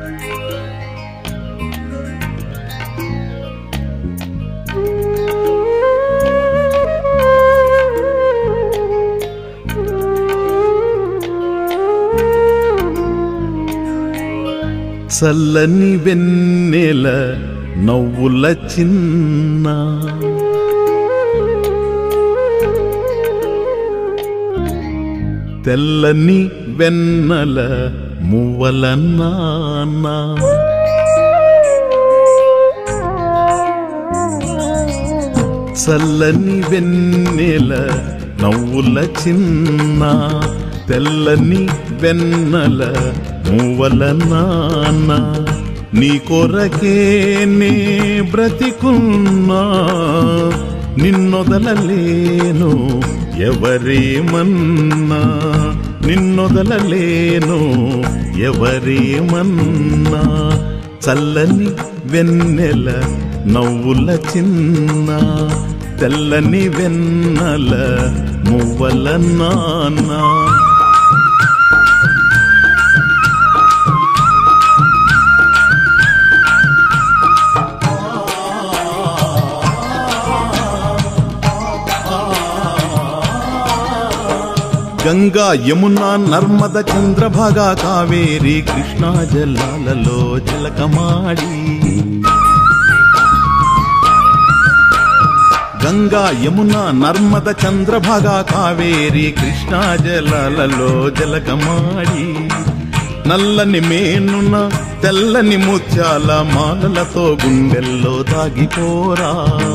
చల్లని వెన్నెల నవ్వుల చిన్న తెల్లని వెన్నెల మువ్వల నాన్న చల్లని వెన్నెల నవ్వుల చిన్న తెల్లని వెన్నెల మువ్వల నాన్న నీ కొరకే నే బ్రతికున్నా నిన్నొదలలేను ఎవరేమన్నా నిన్నొదలలేను ఎవరేమన్నా చల్లని వెన్నెల నవ్వుల చిన్న తెల్లని వెన్నెల మువ్వల నాన్న గంగా యమున నర్మద చంద్రభాగ కావేరి కృష్ణా జలాలలో జలకమాడి గంగా యమున నర్మద చంద్రభాగ కావేరి కృష్ణా జలాలలో జలకమాడి నల్లని మేనున తెల్లని ముత్యాల మాలలతో గుండెల్లో దాగిపోరా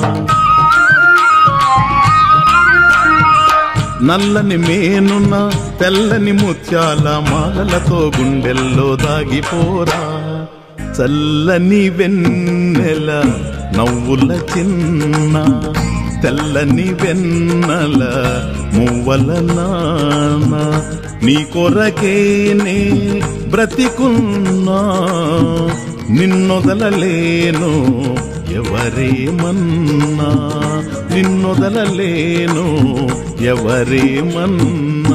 నల్లని మేనున్న తెల్లని ముత్యాల మాలలతో గుండెల్లో దాగిపోరా చల్లని వెన్నెల నవ్వుల చిన్న తెల్లని వెన్నెల మువ్వల నాన్న నీ కొరకేనే బ్రతికున్నా నిన్నొదలలేను ఎవరేమన్నా నిన్నొదలలేను ఎవరేమన్నా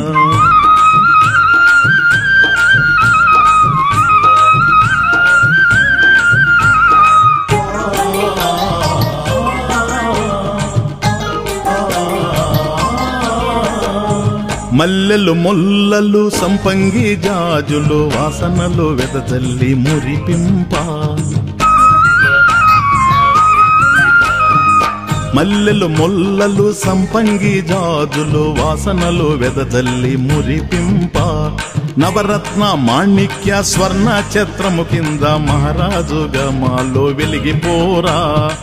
మల్లెలు మొల్లలు సంపంగి జాజులు వాసనలు వెదజల్లి మురిపింప మల్లెలు మొల్లలు సంపంగి జాజులు వాసనలు వెదజల్లి మురిపింప నవరత్న మాణిక్య స్వర్ణ ఛత్రము కింద మహారాజుగా మాలో వెలిగిపోరా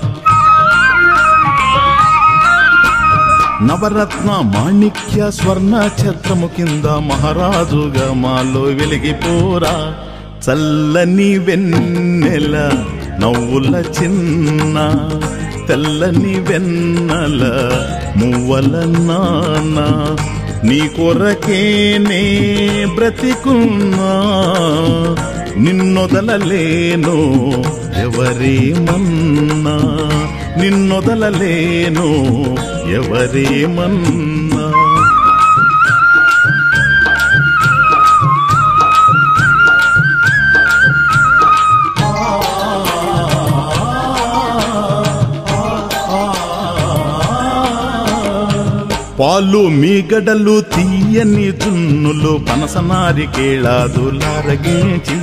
నవరత్న మాణిక్య స్వర్ణ ఛత్రము కింద మహారాజుగా మాలో వెలిగిపోరా చల్లని వెన్నెల నవ్వుల చిన్న తెల్లని వెన్నెల మువ్వల నాన్న నీ కొరకేనే బ్రతికున్నా నిన్నొదలలేను ఎవరేమన్నా నిన్నొదలలేను ఎవరేమన్నా పాలు మీగడలు తీయని జున్నులు పనసనారి కేళాదులారగించి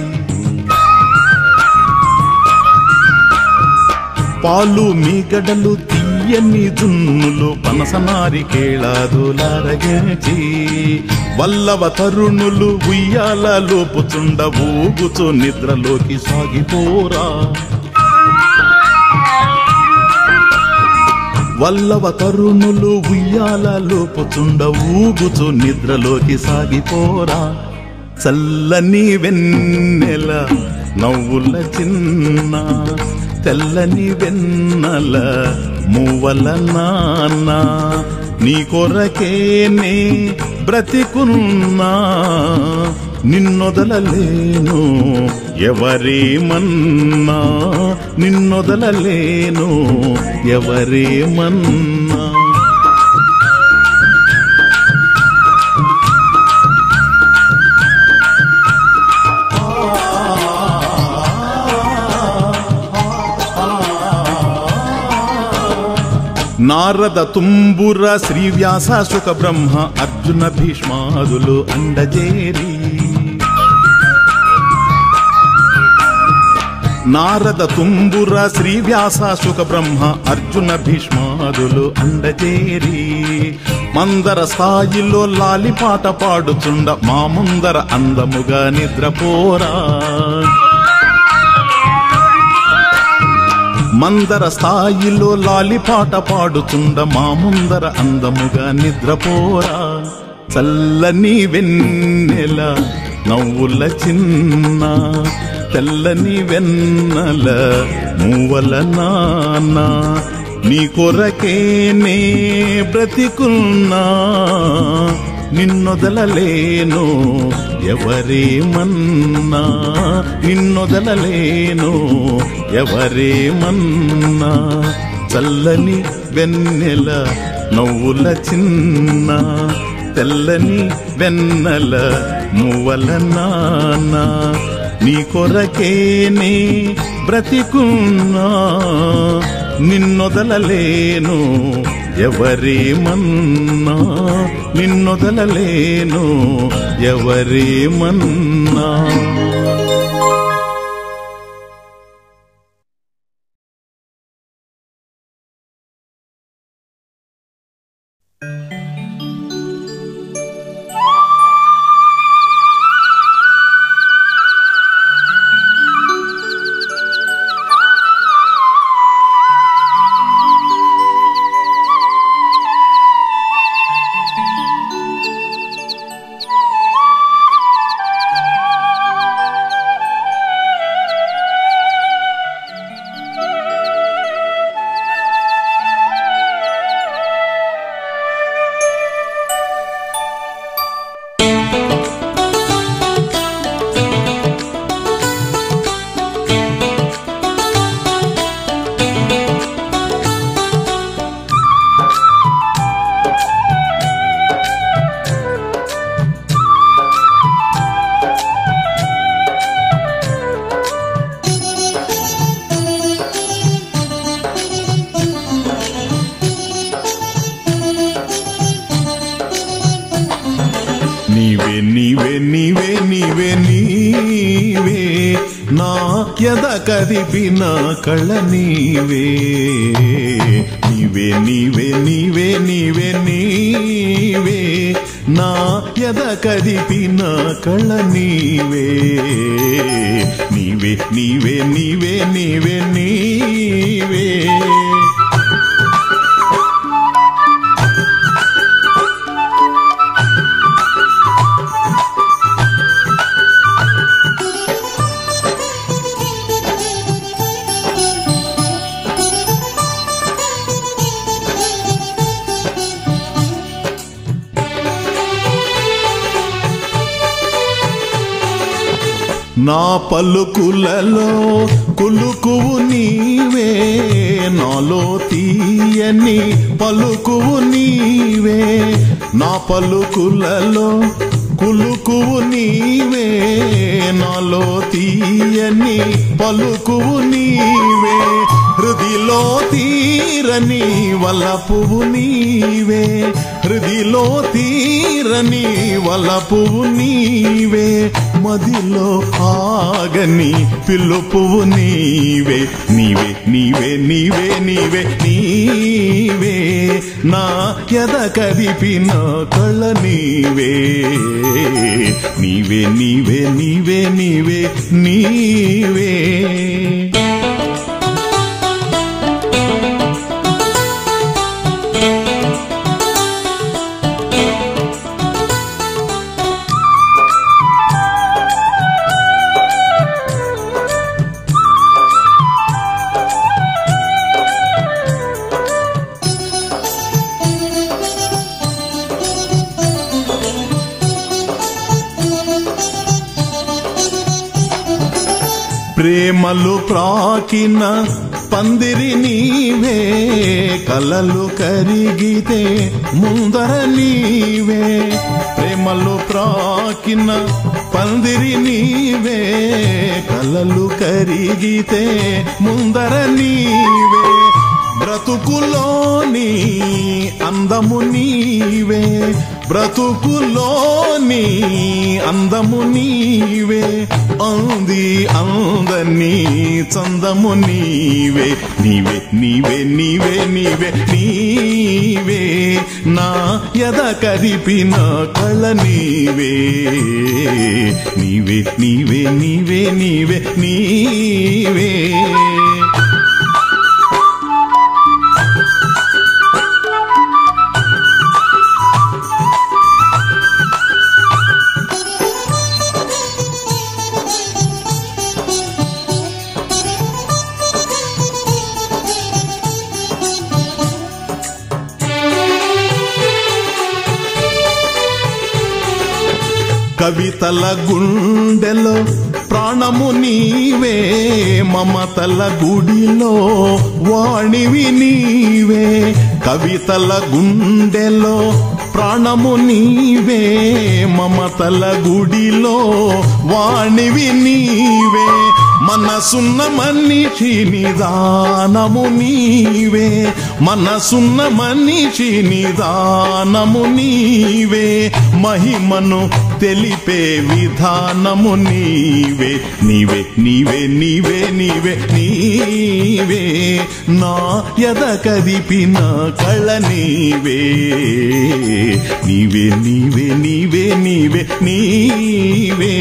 పాలు మీగడలు తీయని జున్నులు పనసనారి కేళాదులారగించి వల్లవ తరుణులు ఉయ్యాల లోపుచుండ ఊగుచు నిద్రలోకి సాగిపోరా వల్లవ తరుణులు ఉయ్యాల లోపుచుండ ఊగుచు నిద్రలోకి సాగిపోరా చల్లని వెన్నెల నవ్వుల చిన్న తెల్లని వెన్నెల మువ్వల నాన్న నీ కొరకేనే బ్రతికున్నా నిన్నొదలలేను ఎవరేమన్నా నిన్నొదలలేను ఎవరేమన్నా నారద తుంబుర శ్రీవ్యాస సుఖ బ్రహ్మ అర్జున భీష్మాదులు అండజేరి నారద తుంబుర శ్రీవ్యాస సుఖ బ్రహ్మ అర్జున భీష్మాదులు అండజేరి మందర స్థాయిలో లాలిపాట పాడుచుండ మా ముందర అందముగా నిద్రపోరా మందర స్థాయిలో లాలిపాట పాడుచుండ మా ముందర అందముగా నిద్రపోరా చల్లని వెన్నెల నవ్వుల చిన్న తెల్లని వెన్నెల మూవల నాన్న నీ కొరకేనే బ్రతికున్నా నిన్నొదలలేను ఎవరేమన్నా నిన్నొదలలేను ఎవరేమన్నా చల్లని వెన్నెల నవ్వుల చిన్న తెల్లని వెన్నెల మువ్వల నాన్న నీ కొరకేనే బ్రతికున్నా నిన్నొదలలేను ఎవరేమన్నా నిన్నొదలలేను ఎవరేమన్నా నీవే నీవే నీవే నీవే నీవే నా ఎద కదిపిన కళ్ళ నీవే నీవే నీవే నీవే నీవే నీవే నా ఎద కదిపిన కళ్ళ నీవే నీవే నీవే నీవే నీవే నీవే నా పలుకులలో కులుకువు నీవే నాలో తీయని పలుకువు నీవే నా పలుకులలో కులుకువు నీవే నాలో తీయని పలుకువు నీవే హృదిలో తీరని వలపువు నీవే హృదిలో తీరని వలపువు నీవే మదిలో ఆగని పిలుపువు నీవే నీవే నీవే నీవే నీవే నీవే నా ఎద కదిపిన కళ్ళ నీవే నీవే నీవే నీవే నీవే నీవే ప్రేమలు ప్రాకిన పందిరి నీవే కలలు కరిగితే ముందర నీవే ప్రేమలు ప్రాకిన పందిరి నీవే కలలు కరిగితే ముందర నీవే బ్రతుకులోని అందము నీవే బ్రతుకులోని అందము నీవే అంది అందని చందము నీవే నీవే నీవే నీవే నీవే నీవే నా ఎద కదిపిన కళ నీవే నీవే నీవే నీవే నీవే నీవే కవితల గుండెలో ప్రాణము నీవే మమతల గుడిలో వాణివి నీవే కవితల గుండెలో ప్రాణము నీవే మమతల గుడిలో వాణివి నీవే మనసున్న మనిషి నిదానము నీవే మనసున్న మనిషి నిదానము నీవే మహిమను తెలిపే విధానము నీవే నీవే నీవే నీవే నీవే నీవే నా ఎద కదిపిన కళ నీవే నీవే నీవే నీవే నీవే నీవే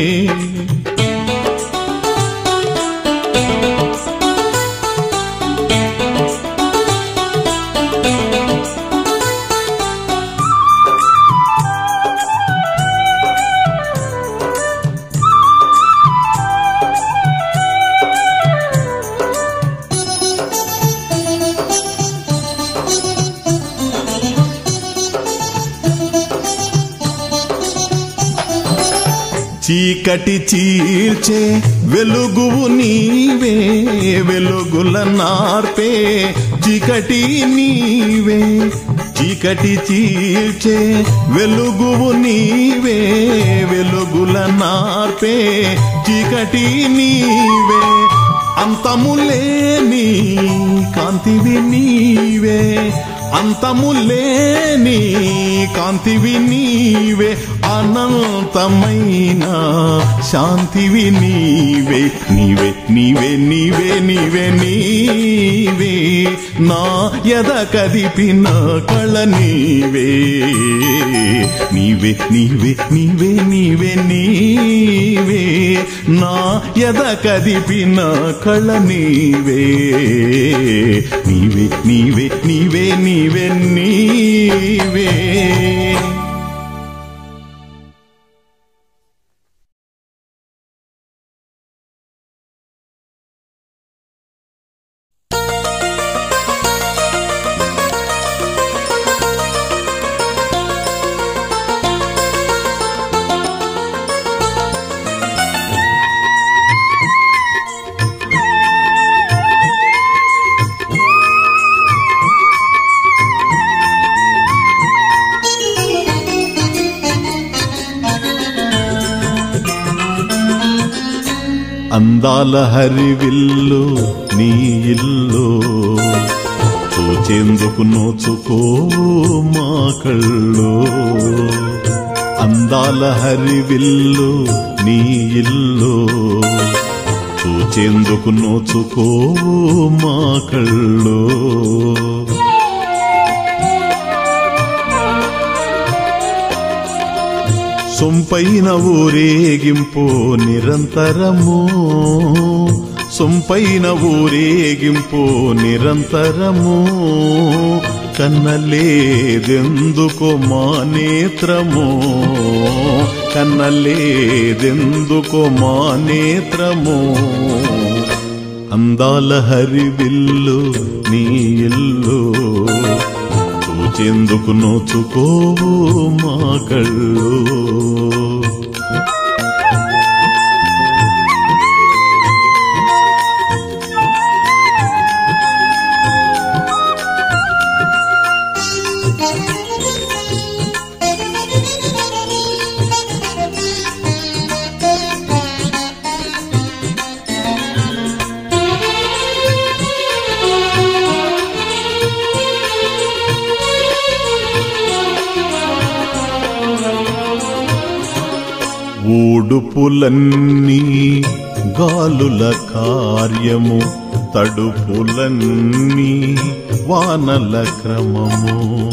చీకటి చీల్చే వెలుగువు నీవే వెలుగుల నార్పే చీకటి నీవే చీకటి చీల్చే వెలుగువు నీవే వెలుగుల నార్పే చీకటి నీవే అంతములేని కాంతివి నీవే అంతములేని కాంతివి నీవే అనంతమైన శాంతివి నీవే నీవే నీవే నీవే నీవే నీవే నా ఎద కదిపిన కళ నీవే నీవే నీవే నీవే నీవే నీవే నా ఎద కదిపిన కళ నీవే నీవే నీవే నీవే నీవే నీవే అందాల హరివిల్లు నీ ఇల్లు చూచేందుకు నోచుకో మా కళ్ళు అందాల హరివిల్లు నీ ఇల్లు చూచేందుకు నోచుకో మా కళ్ళు సొంపైన ఊరేగింపు నిరంతరము సొంపైన ఊరేగింపు నిరంతరము కన్నలేదెందుకు మా నేత్రము కన్నలేదెందుకు మా నేత్రము అందాల హరివిల్లు నీ ఇల్లు చూచేందుకు నోచుకోవు మా కళ్ళు ఊడుపులన్నీ గాలుల కార్యము తడుపులన్నీ వానల క్రమము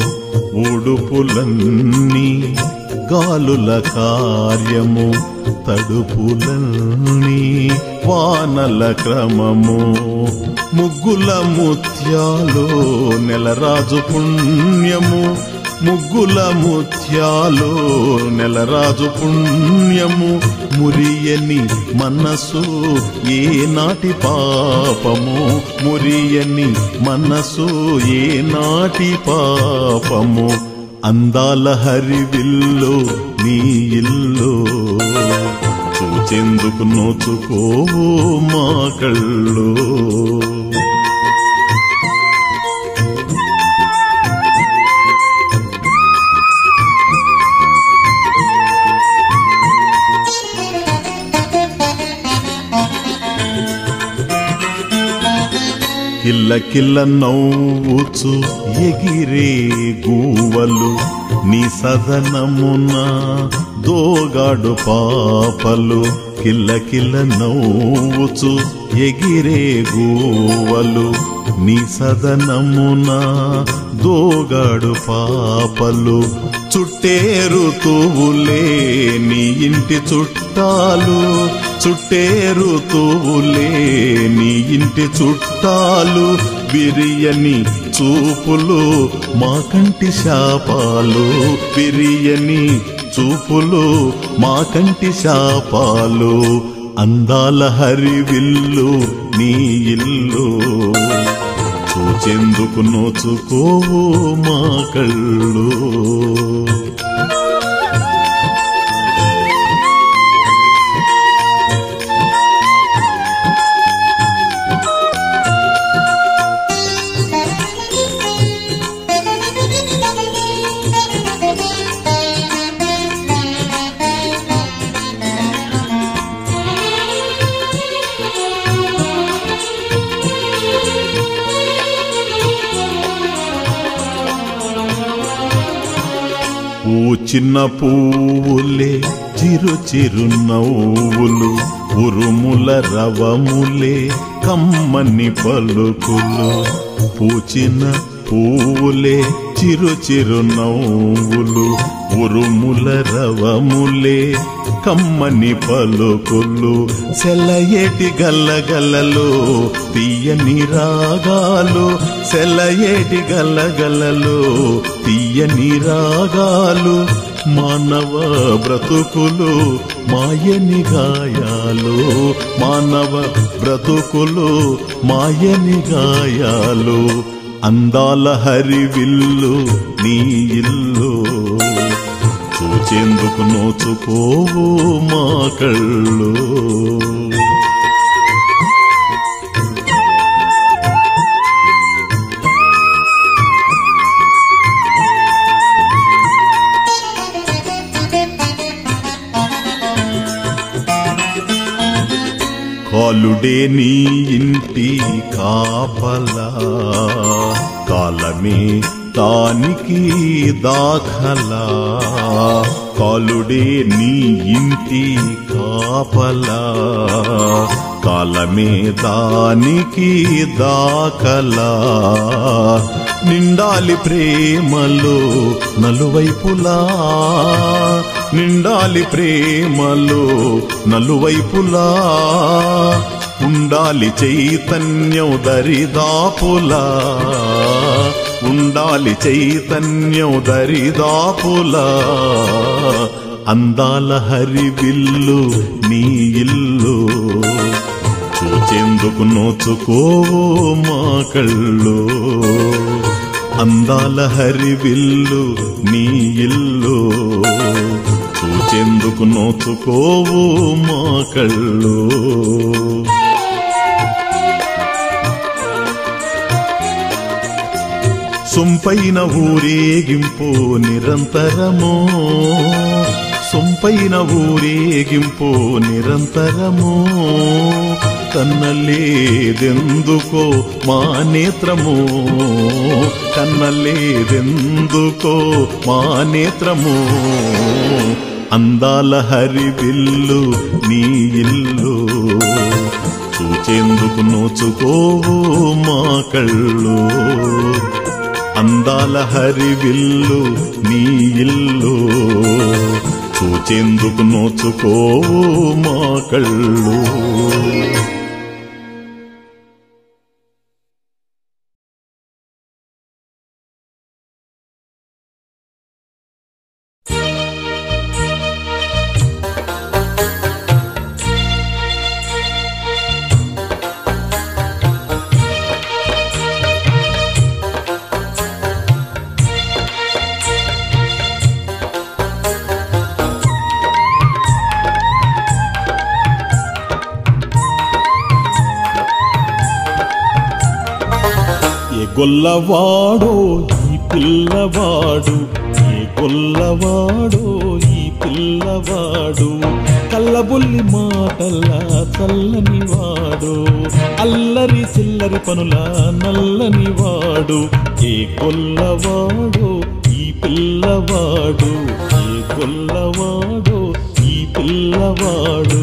ఉడుపులన్నీ గాలుల కార్యము తడుపులన్నీ వానల క్రమము ముగ్గుల ముత్యాలు నెలరాజు పుణ్యము ముగ్గుల ముత్యాలు నెలరాజు పుణ్యము మురియని మనసు ఏ నాటి పాపము మురియని మనసు ఏ నాటి పాపము అందాల హరివిల్లు నీ ఇల్లు చూచెందుకు నోచుకోవు మా కళ్ళు కిల్ల కిల్ల నవ్వుచు ఎగిరే గూవలు నీ సదనమున దోగాడు పాపలు కిల్ల కిల్ల నవ్వుచు ఎగిరే గూవలు నీ సదనమున దోగాడు పాపలు చుట్టేరు తువులే నీ ఇంటి చుట్టాలు చుట్టేరు తువులే నీ ఇంటి చుట్టాలు బిరియని చూపులు మా కంటి శాపాలు బిరియని చూపులు మా కంటి శాపాలు అందాల హరివిల్లు నీ ఇల్లు చూచెందుకు నోచుకోవు మా కళ్ళు పూచిన పువ్వులే చిరు చిరు నవ్వులు ఉరుముల రవములే కమ్మని పలుకులు పూచిన పువ్వులే చిరు చిరు నవ్వులు ఉరుముల రవములే కమ్మని పలుకులు సెలయేటి గల్లగల్లలో తీయని రాగాలు సెలయేటి గల్లగల్లలో తీయని రాగాలు మానవ బ్రతుకులు మాయని గాయాలు మానవ బ్రతుకులు మాయని గాయాలు అందాల హరివిల్లు నీ ఇల్లు చూచేందుకు నోచుకోవు మా కళ్ళు కాలుడే నీ ఇంటి కాపలా కాలమే దానికి దాఖలా కాలుడే నీ ఇంటి కాపలా కాలమే దానికి దాఖలా నిండాలి ప్రేమలో నలువైపులా నిండాలి ప్రేమలో నలువైపులా ఉండాలి చైతన్యం దరిదాపులా ఉండాలి చైతన్యం దరిదాపులా అందాల హరివిల్లు నీ ఇల్లు చూచేందుకు నోచుకోవు మా కళ్ళు అందాల హరివిల్లు నీ ఇల్లు చూచేందుకు నోచుకోవు మా కళ్ళు సొంపైన ఊరేగింపు నిరంతరము సొంపైన ఊరేగింపు నిరంతరము కన్నలేదెందుకో మా నేత్రము కన్నలేదెందుకో మా నేత్రము అందాల హరివిల్లు నీ ఇల్లు చూచేందుకు నోచుకోవు మా కళ్ళు అందాల హరివిల్లు నీ ఇల్లు చూచేందుకు నోచుకోవు మా కళ్ళు ఏ గొల్లవాడో ఈ పిల్లవాడు ఏ గొల్లవాడో ఈ పిల్లవాడు కల్లబుల్లి మాటల్లా చల్లని వాడు అల్లరి చిల్లరి పనుల నల్లని వాడు ఏ గొల్లవాడో ఈ పిల్లవాడు ఏ గొల్లవాడో ఈ పిల్లవాడు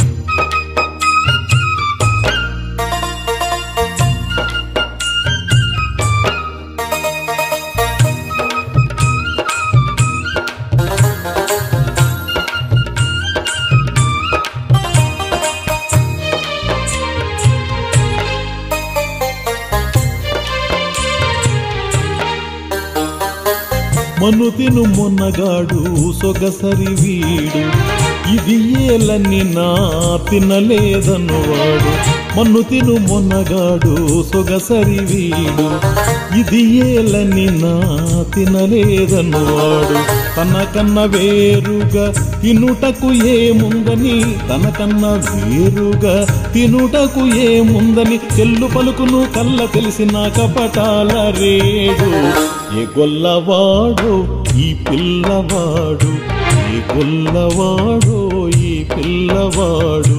మనుతిను మొన్నగాడు సొగసరి వీడు ఇది ఏలని నా తినలేదన్నువాడు మన్ను తిను మొన్నగాడు సొగసరి వీడు ఇది ఏలని నా తినలేదన్నువాడు తనకన్న వేరుగా తినుటకు ఏముందని తనకన్న వేరుగా తినుటకు ఏముందని చెల్లు పలుకును కళ్ళ తెలిసిన కపటాల రేడు ఏ గొల్లవాడు ఈ పిల్లవాడు ఏ గొల్లవాడు ఈ పిల్లవాడు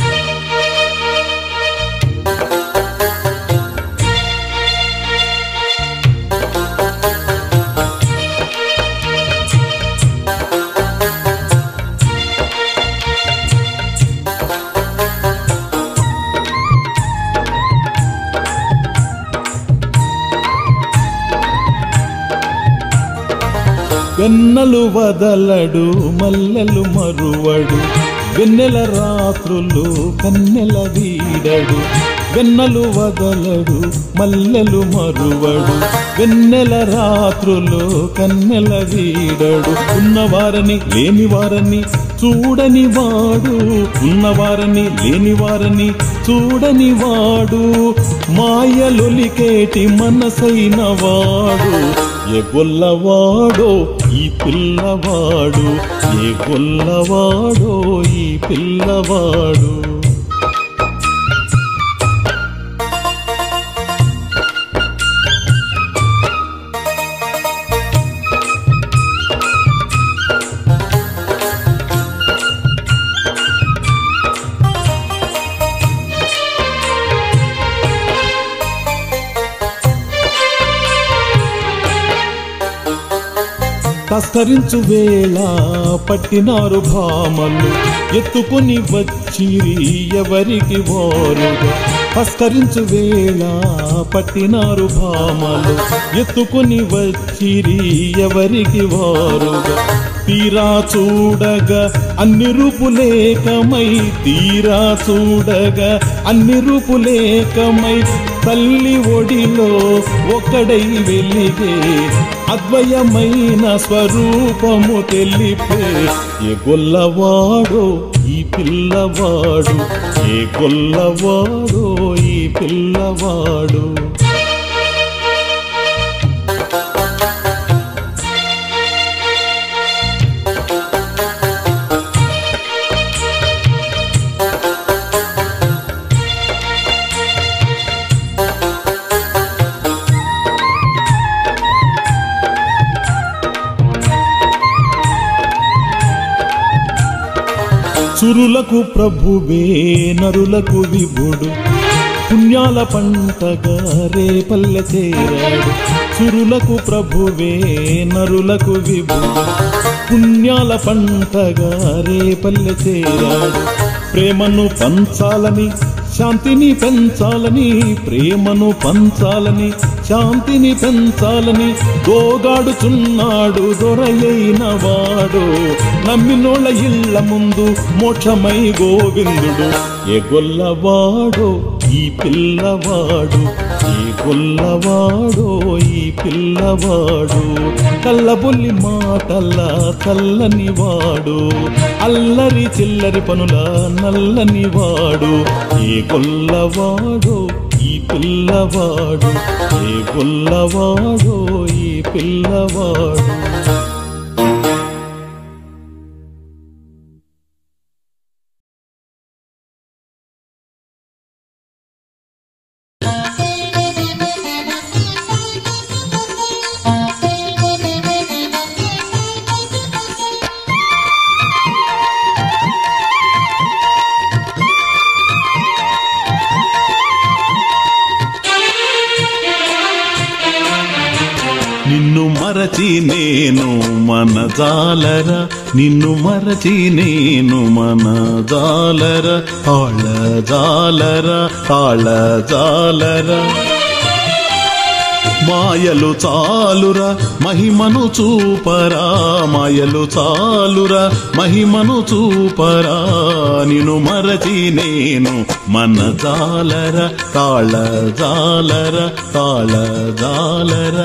వెన్నలు వదలడు మల్లెలు మరువడు వెన్నెల రాత్రులు కన్నెల వీడడు వెన్నలు వదలడు మల్లెలు మరువడు వెన్నెల రాత్రులు కన్నెల వీడడు ఉన్నవారని లేని వారని చూడని వాడు ఉన్నవారని లేని వారని చూడని వాడు మాయలొలికేటి మనసైన వాడు ఏ గొల్లవాడో ఈ పిల్లవాడు ఏ గొల్లవాడో ఈ పిల్లవాడు తస్కరించు వేళ పట్టినారు భామలు ఎత్తుకుని వచ్చిరి ఎవరికి వారుగా తస్కరించు వేళ పట్టినారు భామలు ఎత్తుకుని వచ్చిరి ఎవరికి వారుగా తీరా చూడగా అన్ని రూపులేకమై తీరా చూడగా అన్ని రూపులేకమై తల్లి ఒడిలో ఒకడై వెలిగే అద్వయమైన స్వరూపము తెలిపే ఏ గొల్లవాడో ఈ పిల్లవాడు ఏ గొల్లవాడో ఈ పిల్లవాడు సురులకు ప్రభువే నరులకు విభుడు పుణ్యాల పంటగా రేపల్లె చేరాడు సురులకు ప్రభువే నరులకు విభుడు పుణ్యాల పంటగా రేపల్లె చేరాడు ప్రేమను పంచాలని శాంతిని పెంచాలని ప్రేమను పంచాలని శాంతిని పెంచాలని గోగాడుచున్నాడు దొరయైన వాడు నమ్మినోళ్ళ ఇళ్ళ ముందు మోక్షమై గోవిందుడు ఏ గొల్లవాడో ఈ పిల్లవాడు ఈ గొల్లవాడో ఈ పిల్లవాడు కల్లబొల్లి మాటల చల్లని వాడు అల్లరి చిల్లరి పనుల నల్లని వాడు ఏ గొల్లవాడో ఈ పిల్లవాడు ఏ గొల్లవాడో ఈ పిల్లవాడు నిన్ను మరచి నేను మన జాలర నిన్ను మరచి నేను మన జాలర తాళ జాలర తాళ జాలర మాయలు చాలురా మహిమను చూపరా మాయలు చాలురా మహిమను చూపరా నిన్ను మరచి నేను మన జాలర తాళ జాలర తాళ జాలర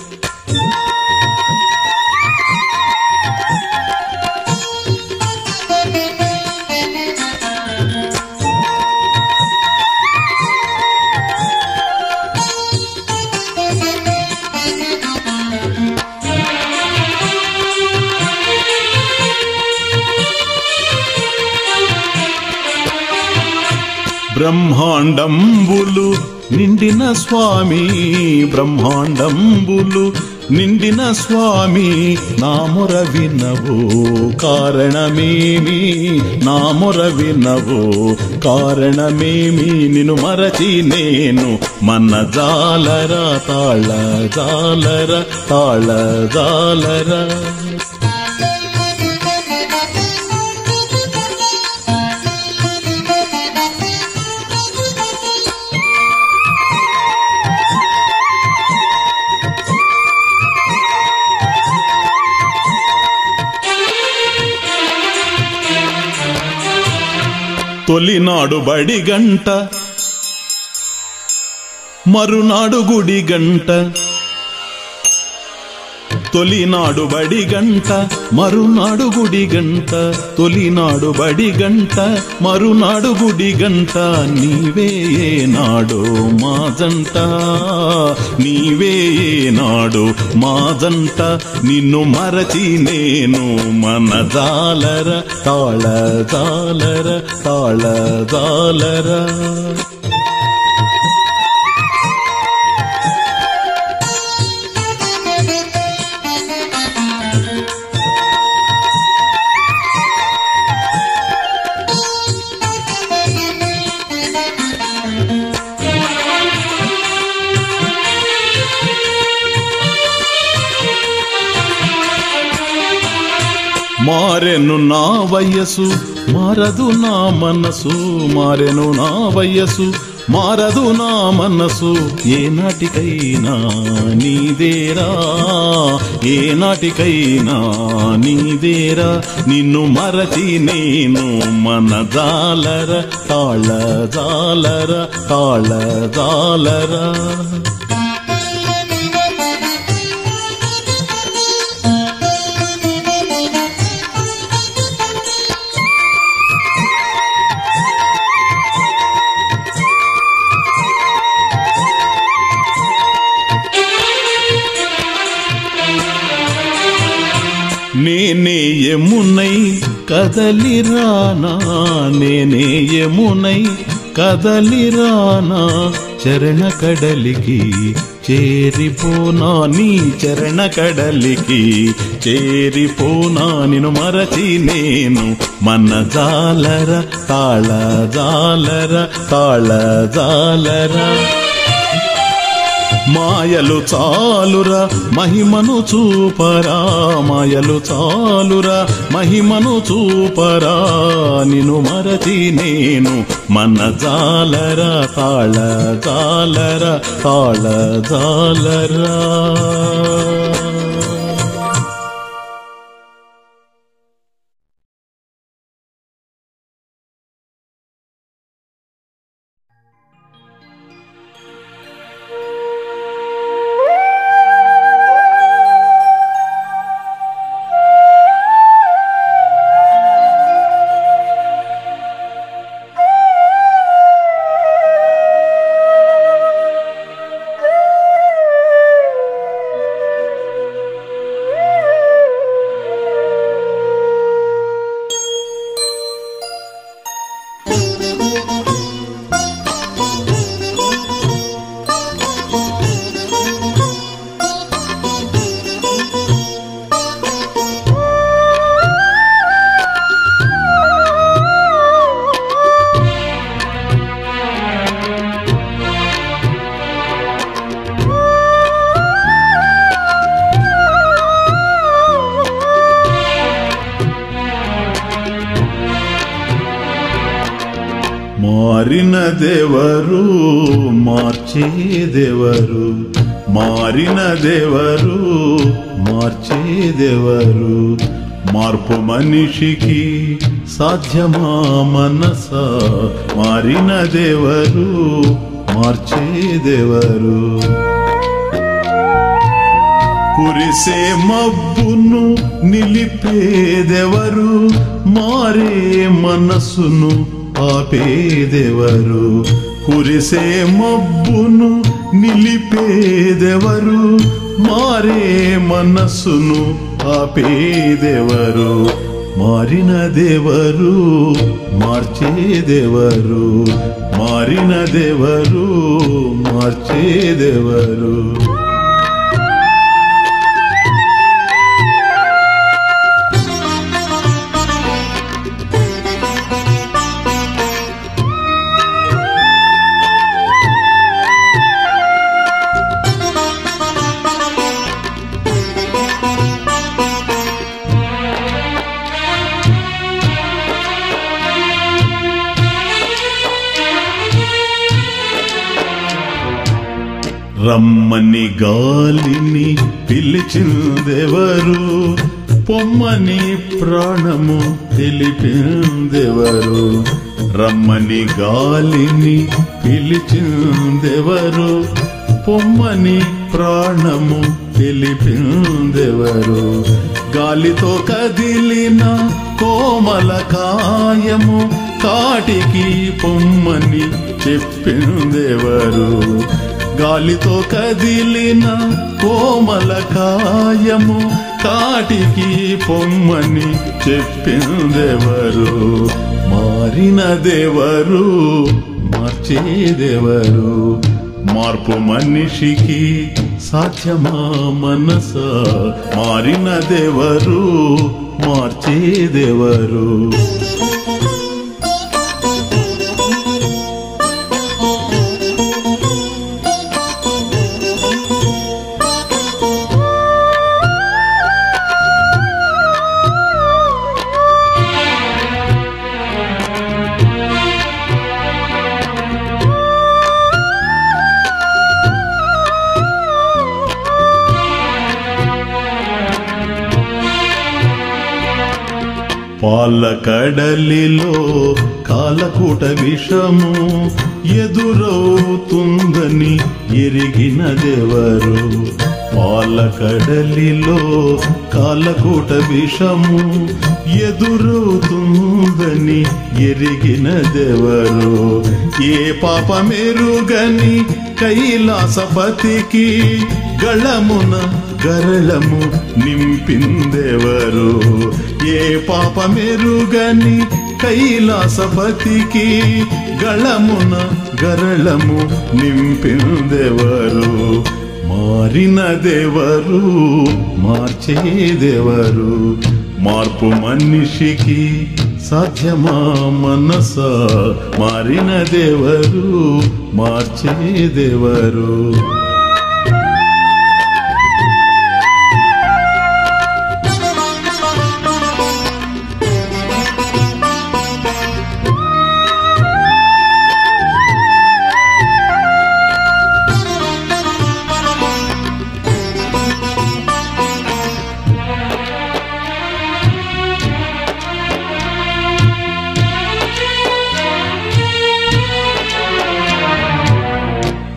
బ్రహ్మాండంబులు నిండిన స్వామి బ్రహ్మాండంబులు నిండిన స్వామి నాముర వినవు కారణమేమి నాముర వినవు కారణమేమి నిన్ను మరచి నేను మన జాలర తాళ జాలర తాళ జాలర తొలినాడు బడి గంట మరునాడు గుడి గంట తొలినాడు బడి గంట మరునాడు గుడి గంట తొలినాడు బడి గంట మరునాడు గుడి గంట నీవే నాడు మా జంట నీవే నాడు మా జంట నిన్ను మరచి నేను మన జాలర తాళ జాలర తాళ జాలర మారెను నా వయసు మారదు నా మనసు మారెను నా వయసు మారదు నా మనసు ఏ నాటికైనా నీదేరా ఏ నాటికైనా నీదేరా నిన్ను మరచి నేను మన జాలర తాళ జాలర తాళ జాలరా నేనే యమునై కదలిరానా నేనే యమునై కదలిరానా చరణ కడలికి చేరిపోనా నీ చరణ కడలికి చేరిపోనా నిన్ను మరచి నేను మన జాలర తాళ జాలర తాళ జాలర మాయలు చాలురా మహిమను చూపరా మాయలు చాలురా మహిమను చూపరా నిను మరచి నేను మన జాలరా తాళ జాలరా తాళ జాలరా మారినదెవరు మార్చేదెవరు మారినదెవరు మార్చేదెవరు మార్పు మనిషికి సాధ్యమా మనస మారినదెవరు మార్చేదెవరు కురిసే మబ్బును నిలిపేదెవరు మారే మనసును ఆపేదెవరు కురిసే మబ్బును నిలిపేదెవరు మారే మనసును ఆపేదెవరు మారినదెవరు మార్చేదెవరు మారినదెవరు మార్చేదెవరు రమ్మని గాలిని పిలిచిందెవరు పొమ్మని ప్రాణము తెలిపిందెవరు రమ్మని గాలిని పిలిచిందెవరు పొమ్మని ప్రాణము తెలిపిందెవరు గాలితో కదిలిన కోమల కాయము కాటికి పొమ్మని చెప్పిందెవరు గాలితో కదిలిన కోమల కాయము కాటికి పొమ్మని చెప్పిందెవరు మారినదెవరు మార్చేదెవరు మార్పు మనిషికి సాధ్యమా మనస మారినదెవరు మార్చేదెవరు పాల కడలిలో కాలకూట విషము ఎదురవుతుందని ఎరిగినదెవరు పాల కడలిలో కాలకూట విషము ఎదురవుతుందని ఎరిగినదెవరు ఏ పాపమెరుగని కైలాసపతికి గళమున గరళము నింపిందెవరు ఏ పాపమెరుగని కైలాసపతికి గళమున గరళము నింపిందెవరు మారినదెవరు మార్చేదెవరు మార్పు మనిషికి సాధ్యమా మనస మారినదెవరు మార్చేదెవరు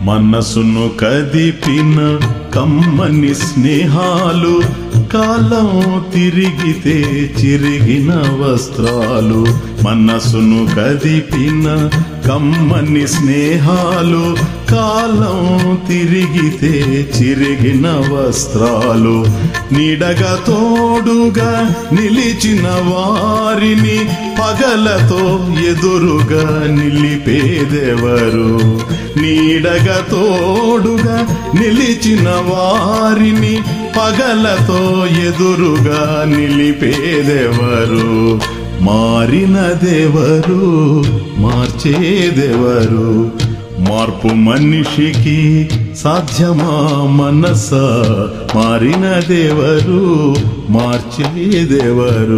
మనసును కదిపిన కమ్మని స్నేహాలు కాలం తిరిగితే చిరిగిన వస్త్రాలు మనసును కదిపిన కమ్మని స్నేహాలు కాలం తిరిగితే చిరిగిన వస్త్రాలు నీడగా తోడుగా నిలిచిన వారిని పగలతో ఎదురుగా నిలిపేదెవరు నీడగా తోడుగా నిలిచిన వారిని పగలతో ఎదురుగా నిలిపేదెవరు మారినదెవరు మార్చేదెవరు మార్పు మనిషికి సాధ్యమా మనస మారినదెవరు మార్చేదెవరు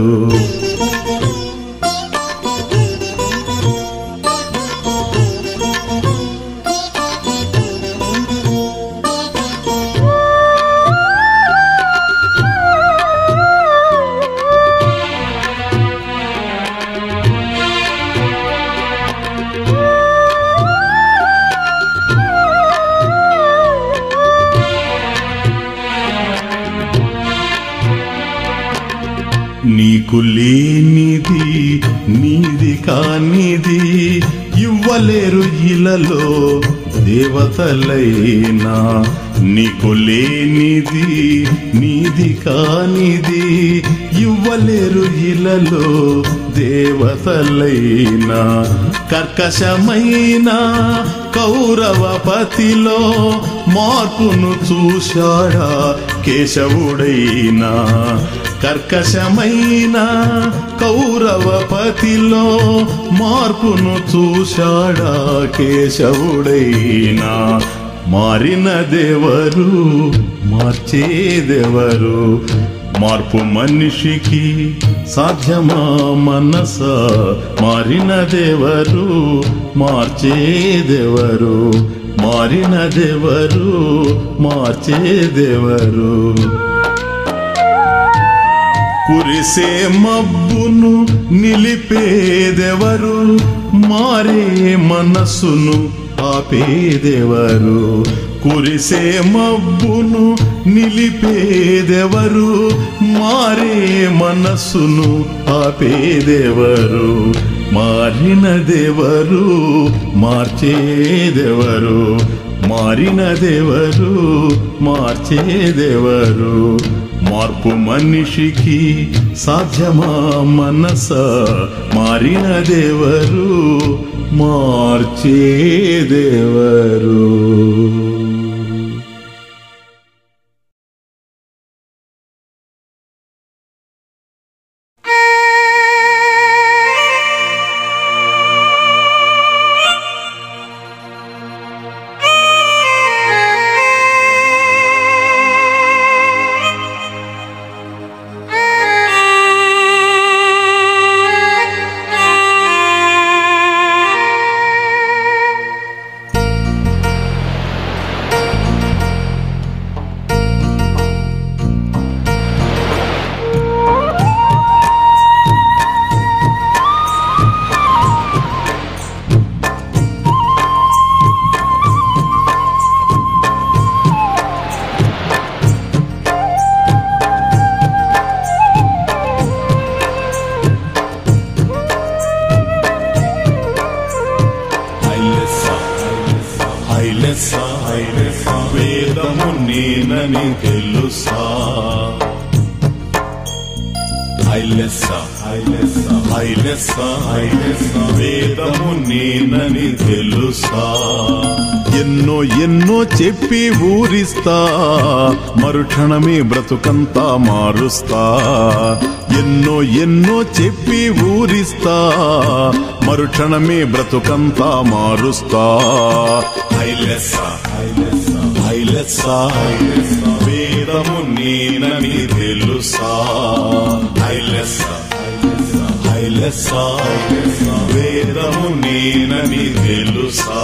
నీకు లేనిది నీది కానిది ఇవ్వలేరు ఇలలో దేవతలైనా నీకు లేనిది నీది కానిది ఇవ్వలేరు ఇలలో దేవతలైనా కర్కశమైన కౌరవపతిలో మార్పును చూశాడా కేశవుడైనా కర్కశమైన కౌరవపతిలో మార్పును చూశాడా కేశవుడైనా మారినదెవరు మార్చేదెవరు మార్పు మనిషికి సాధ్యమా మనస మారినదెవరు మార్చేదెవరు మారినదెవరు మార్చేదెవరు కురిసే మబ్బును నిలిపేదెవరు మారే మనస్సును ఆపేదెవరు కురిసే మబ్బును నిలిపేదెవరు మారే మనస్సును ఆపేదెవరు మారినదెవరు మార్చేదెవరు మారినదెవరు మార్చేదెవరు మార్పు మనిషికి సాధ్యమా మనస మారినదెవరు మార్చేదెవరు హైలెస్స హైలెస్స వేదము నేనని తెలుసా హైలెస్స హైలెస్స హైలెస్స హైలెస్స వేదము నేనని తెలుసా ఎన్నో ఎన్నో చెప్పి ఊరిస్తా మరుక్షణమే బ్రతుకంతా మారుస్తా ఎన్నో ఎన్నో చెప్పి ఊరిస్తా మరుక్షణమే బ్రతుకంతా మారుస్తా హైలెస్స హైలెస్స హైలెస్స హైలెస్స వేదము నేనని తెలుసా హైలెస్స హైలెస్స హైలెస్స వేదము నేనని తెలుసా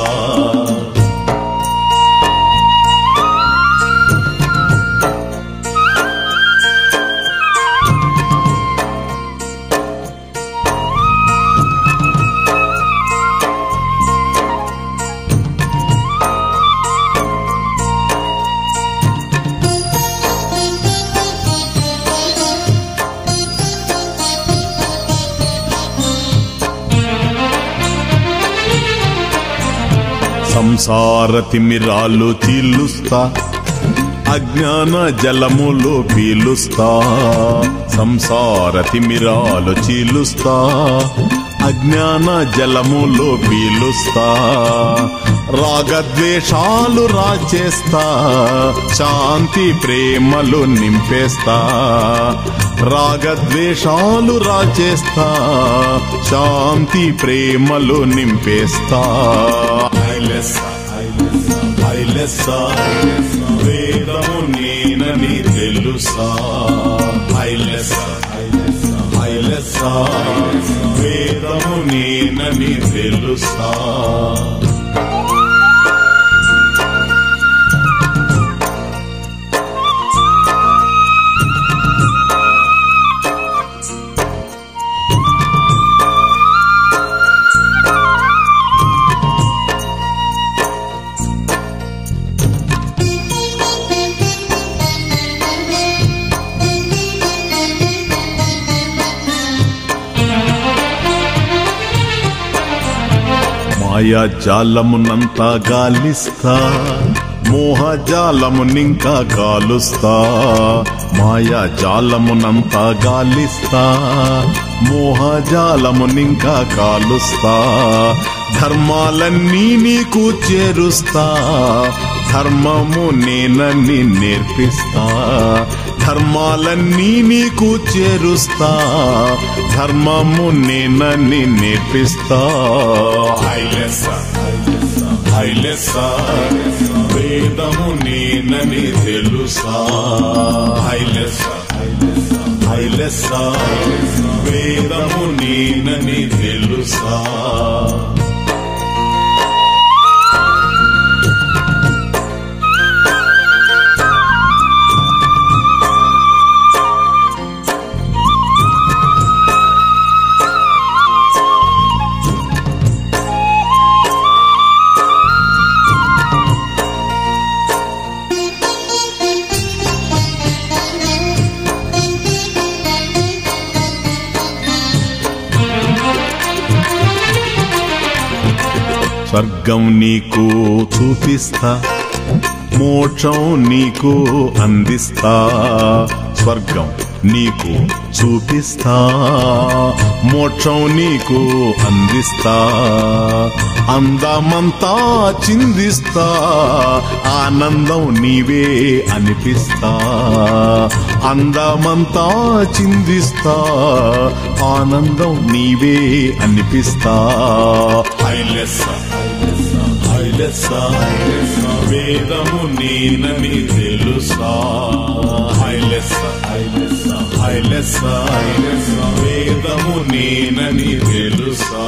సంసార తిమిరాలు చీలుస్తా అజ్ఞాన జలములో పీలుస్తా సంసార తిమిరాలు చీలుస్తా అజ్ఞాన జలములో పీలుస్తా రాగద్వేషాలు రాచేస్తా శాంతి ప్రేమలు నింపేస్తా రాగద్వేషాలు రాచేస్తా శాంతి ప్రేమలు నింపేస్తా ఐలెస్సా ఐలెస్సా వేదము నేనని తెలుసా ఐలెస్సా ఐలెస్సా వేదము నేనని తెలుసా మాయాజాలమునంతా గాలిస్తా మోహజాలమునింకా కాలుస్తా మాయాజాలమునంతా గాలిస్తా మోహజాలమునింకా కాలుస్తా ధర్మాలన్నీ నీకు చేరుస్తా ధర్మము నేనని నేర్పిస్తా ధర్మాలన్నీ నీకు చేరుస్తా ధర్మము నేనని నేర్పిస్తా ఐలెస్సా ఐలెస్సా వేదము నేనని తెలుసా ఐలెస్సా ఐలెస్సా వేదము నేనని తెలుసా స్వర్గం నీకు చూపిస్తా మోక్షం నీకు అందిస్తా స్వర్గం నీకు చూపిస్తా మోక్షం నీకు అందిస్తా అందమంతా చిందిస్తా ఆనందం నీవే అనిపిస్తా అందమంతా చిందిస్తా ఆనందం నీవే అనిపిస్తా ఐలెస్సా ఐలెస్సా వేదము నేనని తెలుసా ఐలెస్సా ఐలెస్సా వేదము నేనని తెలుసా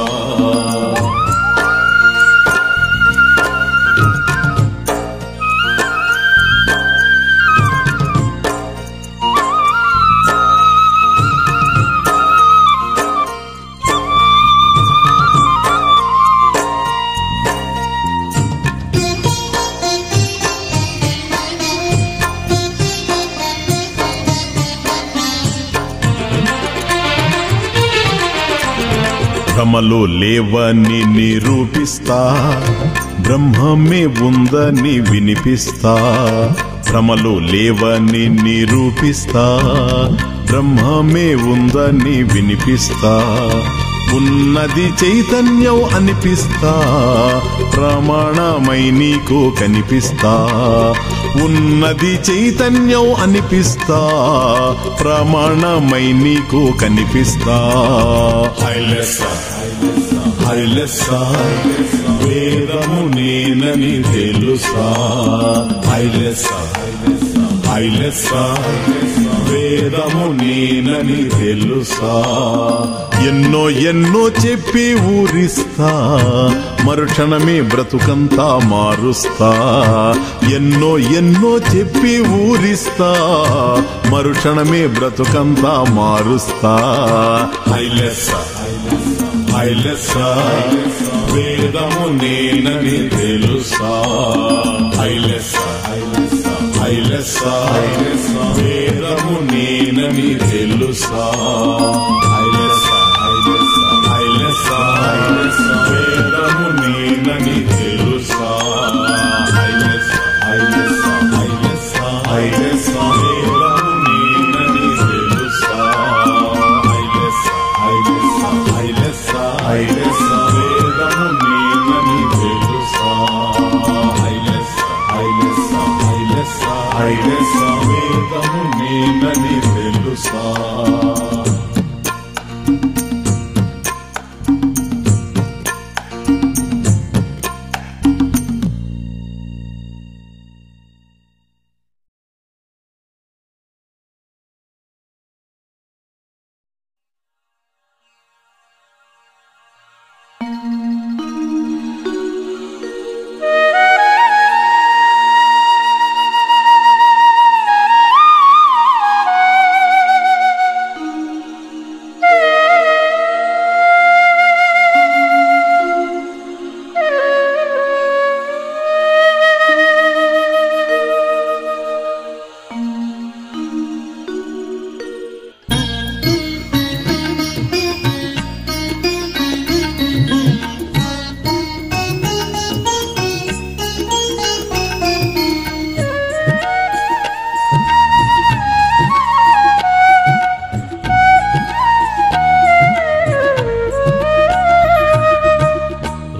భ్రమలు లేవని నిరూపిస్తా బ్రహ్మమే ఉందని వినిపిస్తా భ్రమలు లేవని నిరూపిస్తా బ్రహ్మమే ఉందని వినిపిస్తా ఉన్నది చైతన్యం అనిపిస్తా ప్రమాణమై నీకు కనిపిస్తా ఉన్నది చైతన్యం అనిపిస్తా ప్రమాణమై నీకు కనిపిస్తా హైలెస్సా హైలెస్సా వేదము నేనని తెలుసా హైలెస్సా హైలెస్సా వేదము నేనని తెలుసా ఎన్నో ఎన్నో చెప్పి ఊరిస్తా మరుక్షణమే బ్రతుకంతా మారుస్తా ఎన్నో ఎన్నో చెప్పి ఊరిస్తా మరుక్షణమే బ్రతుకంతా మారుస్తా హైలెస్సా హైలెస్సా వేదము నేనని తెలుసా హైలెస్సా హైలెస్సా వేదము నేనని తెలుసా హైలెస్సా హైలెస్సా వేదము నేనని తెలుసా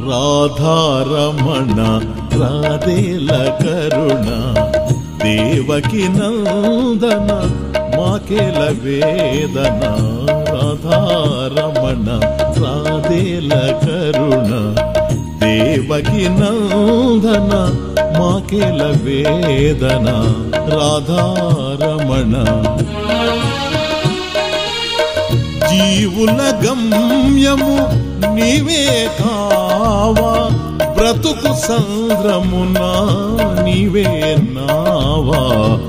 రాధారమణ రాధేల కరుణ దేవకి నందన మాకేల వేదన రాధారమణ రాధేల కరుణ దేవకి నందన మాకేల వేదన రాధారమణ జీవుల గమ్యము నీవే కావా బ్రతుకు సంద్రమున నీవే నావా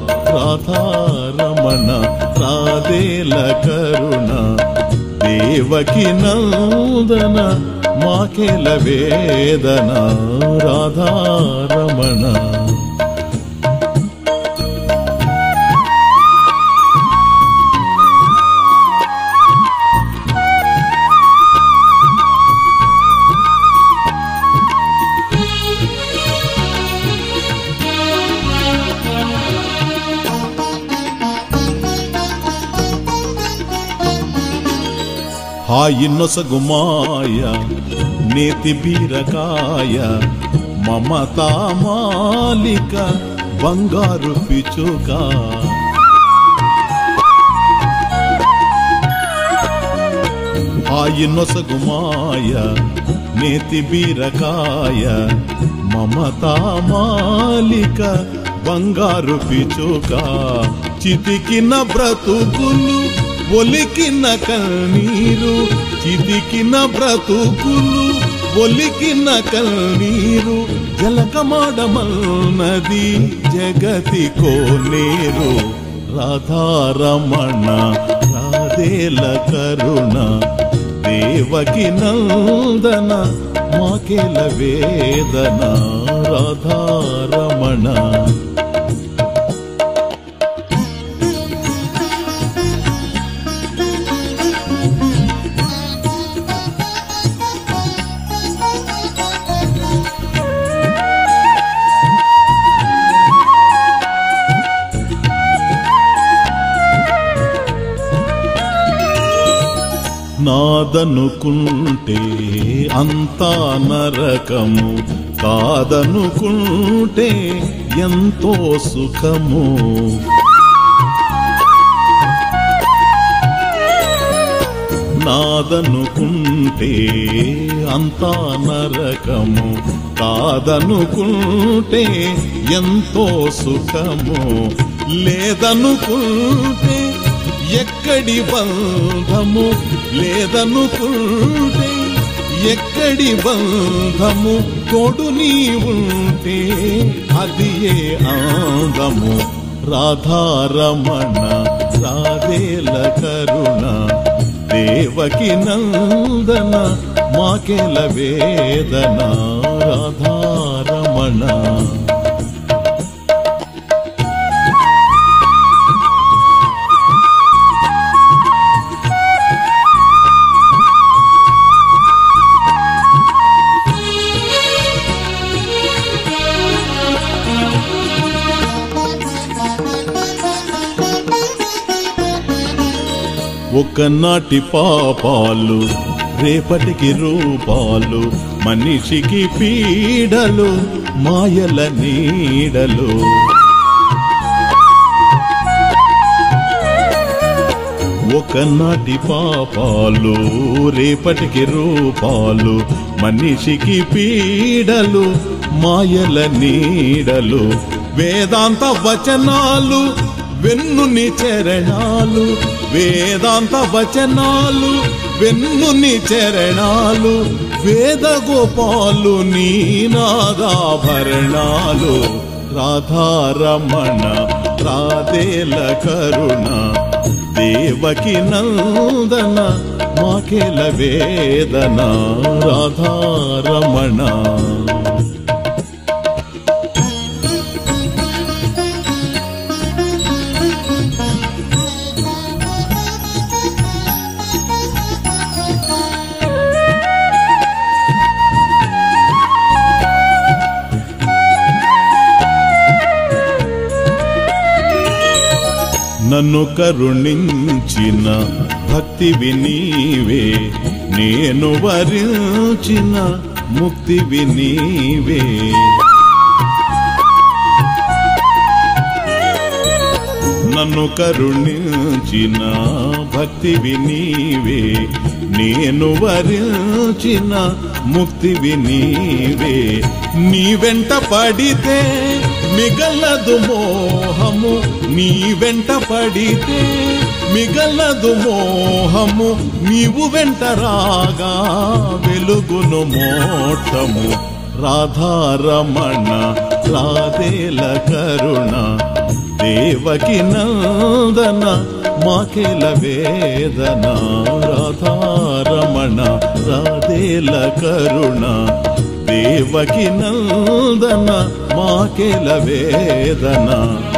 రాధారమణ రాధేల కరుణ దేవకి నందన మాకెల వేదన రాధారమణ హాయి నొసగుమాయ నేతి బీరకాయ మమతా మాలిక బంగారు పిచుక హాయి నొసగుమాయ నేతి బీరకాయ మమతా మాలిక బంగారు పిచుక చితికిన బ్రతుకులు ఒలికిన కన్నీరు చితికిన బ్రతుకులు ఒలికిన కన్నీరు జలకమాడమన్నది జగతి కోనేరు రాధారమణ రాధేల కరుణ దేవకి నందన మాకెల వేదన రాధారమణ నాదనుకుంటే అంతా నరకము కాదనుకుంటే ఎంతో సుఖము నాదనుకుంటే అంతా నరకము కాదనుకుంటే ఎంతో సుఖము లేదనుకుంటే ఎక్కడి బంధము లేదనుకుంటే ఎక్కడి బంధము తోడు నీ ఉంటే అది ఏ ఆందము రాధారమణ రాధేల కరుణ దేవకి నందన మాకెల వేదన రాధారమణ ఒకనాటి పాపాలు రేపటికి రూపాలు మనిషికి పీడలు మాయల నీడలు ఒకనాటి పాపాలు రేపటికి రూపాలు మనిషికి పీడలు మాయల నీడలు వేదాంత వచనాలు వెన్నుని చరణాలు వేదాంత వచనాలు వెన్నుని చరణాలు వేద గోపాలు నీ నాదాభరణాలు రాధారమణ రాధేల కరుణ దేవకి నందన మాకెల వేదన రాధారమణ నన్ను కరుణించిన భక్తివి నీవే నేను వరించిన ముక్తివి నీవే నన్ను కరుణించిన భక్తివి నీవే నేను వరించిన ముక్తివి నీవే నీ వెంట పడితే మిగలదు మోహము నీ వెంట పడితే మిగలదు మోహము నీవు వెంట రాగా వెలుగును మోక్షము రాధారమణ రాధేల కరుణ దేవకి నందన మాకెల వేదన రాధారమణ రాధేల కరుణ దేవకి నందన మాకెల వేదన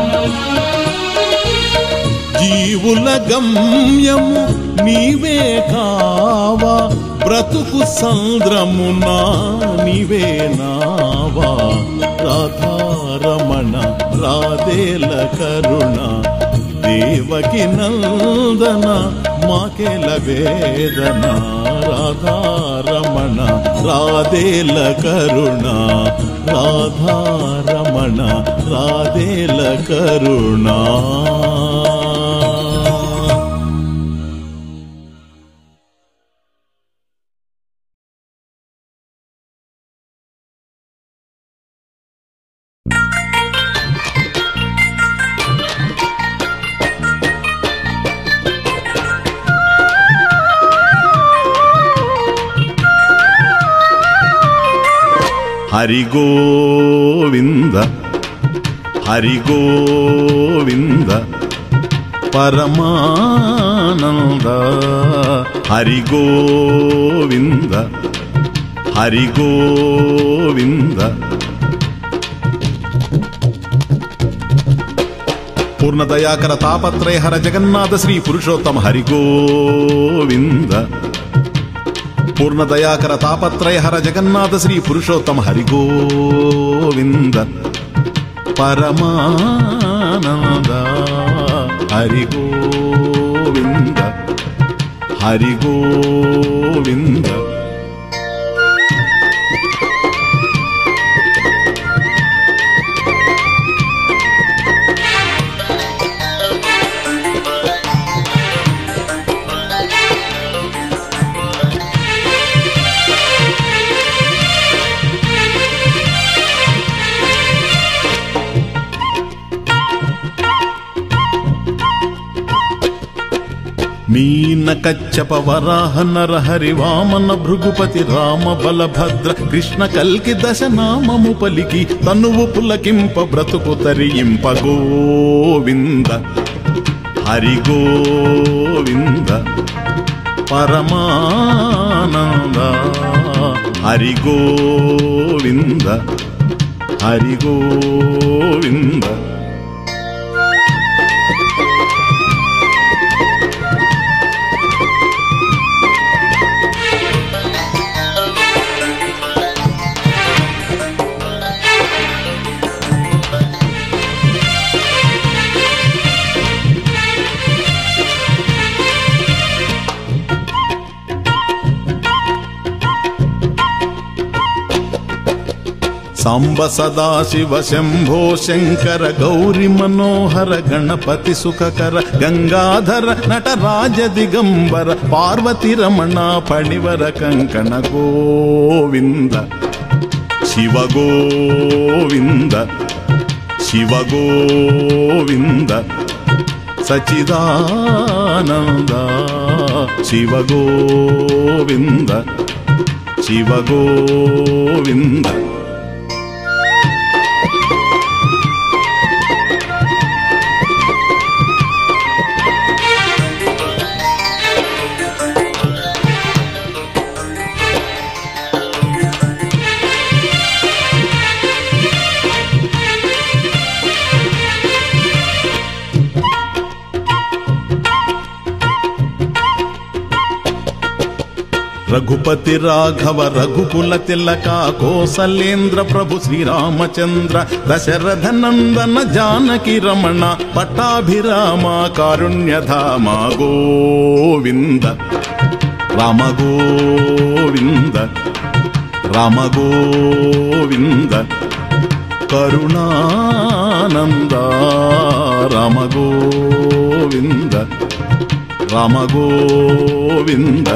జీవుల గమ్యము నీవే కావా బ్రతుకు సంద్రమునా నీవే నావా రాధారమణ రాధేల కరుణ దేవకి నందన మాకెల వేదన రాధారమణ రాధేల కరుణ రాధారమణ రాధేల కరుణ హరిగోవింద హరిగోవింద పరమానంద హరిగోవింద హరిగోవింద పూర్ణదయాకర తాపత్రయ హర జగన్నాథ శ్రీ పురుషోత్తమ హరిగోవింద పూర్ణదయాకర తాపత్రయ హర జగన్నాథ శ్రీ పురుషోత్తమ హరిగోవింద పరమానంద హరిగోవింద హరిగోవింద మీన కచ్చప వరాహ నర హరి వామన భృగుపతి రామ బలభద్ర కృష్ణ కల్కి దశ నామము పలికి తనువు పులకింప బ్రతుకు తరింప గోవింద హరి గోవింద పరమానంద హరి గోవింద హరి గోవింద సాంబ సదాశివ శంభో శంకర గౌరి మనోహర గణపతి సుఖకర గంగాధర నటరాజ దిగంబర పార్వతి రమణ పణివర కంకణ గోవింద శివ గోవింద శివ గోవింద సచిదానంద శివ గోవింద శివ గోవింద రఘుపతి రాఘవ రఘుకుల తిలక కోసలేంద్ర ప్రభు శ్రీరామచంద్ర దశరథ నందన జానకి రమణ పట్టాభిరామ కారుణ్యధామ గోవింద రామ గోవింద రామ గోవింద కరుణానంద రామ గోవింద రామ గోవింద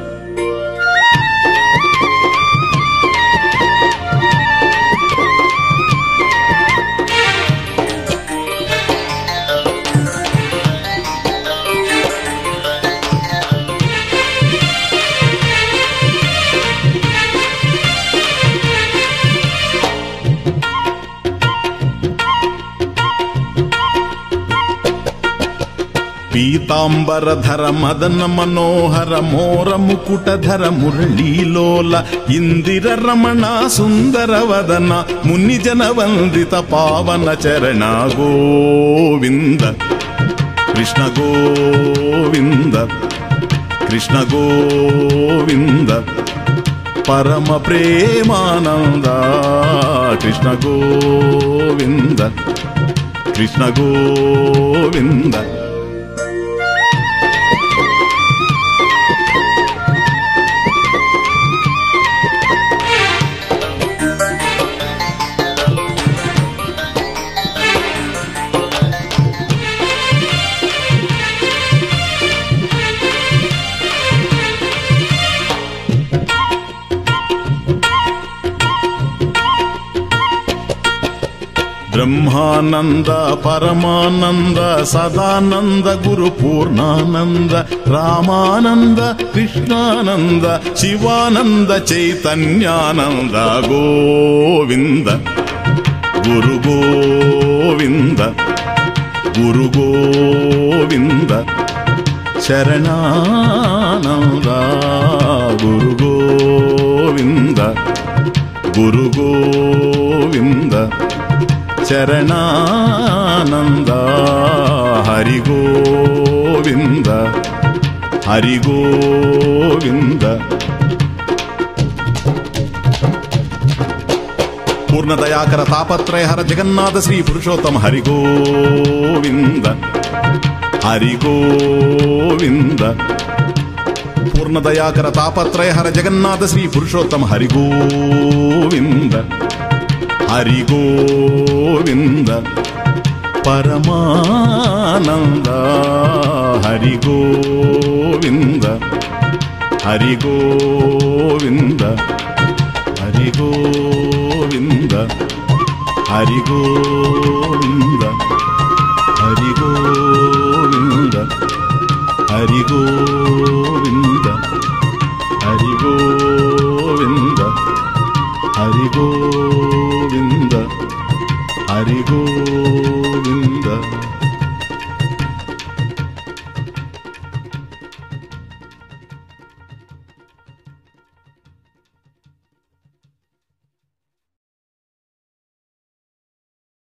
పీతాంబరధర మదన మనోహర మోర ముకుటధర మురళీలోల ఇందిర రమణ సుందర వదన ముని జన వందిత పావన చరణ గోవింద కృష్ణ గోవింద కృష్ణ గోవింద పరమ ప్రేమానంద కృష్ణ గోవింద కృష్ణ గోవింద బ్రహ్మానంద పరమానంద సదానంద గురు పూర్ణానంద రామానంద కృష్ణానంద శివానంద చైతన్యానంద గోవింద గురు గోవింద గురు గోవింద శరణానంద గురు గోవింద గురు గోవింద చరణానంద హరి గోవింద హరి గోవింద పూర్ణదయాకర తాపత్రయ హర జగన్నాథ శ్రీ పురుషోత్తమ హరి గోవింద హరి గోవింద పూర్ణదయాకర తాపత్రయ హర జగన్నాథ శ్రీ పురుషోత్తమ హరి గోవింద హరి గోవింద పరమానంద హరి గోవింద హరి గోవింద హరి గోవింద హరి గోవింద హరి గోవింద హరి గోవింద హరి గోవింద హరి గోవింద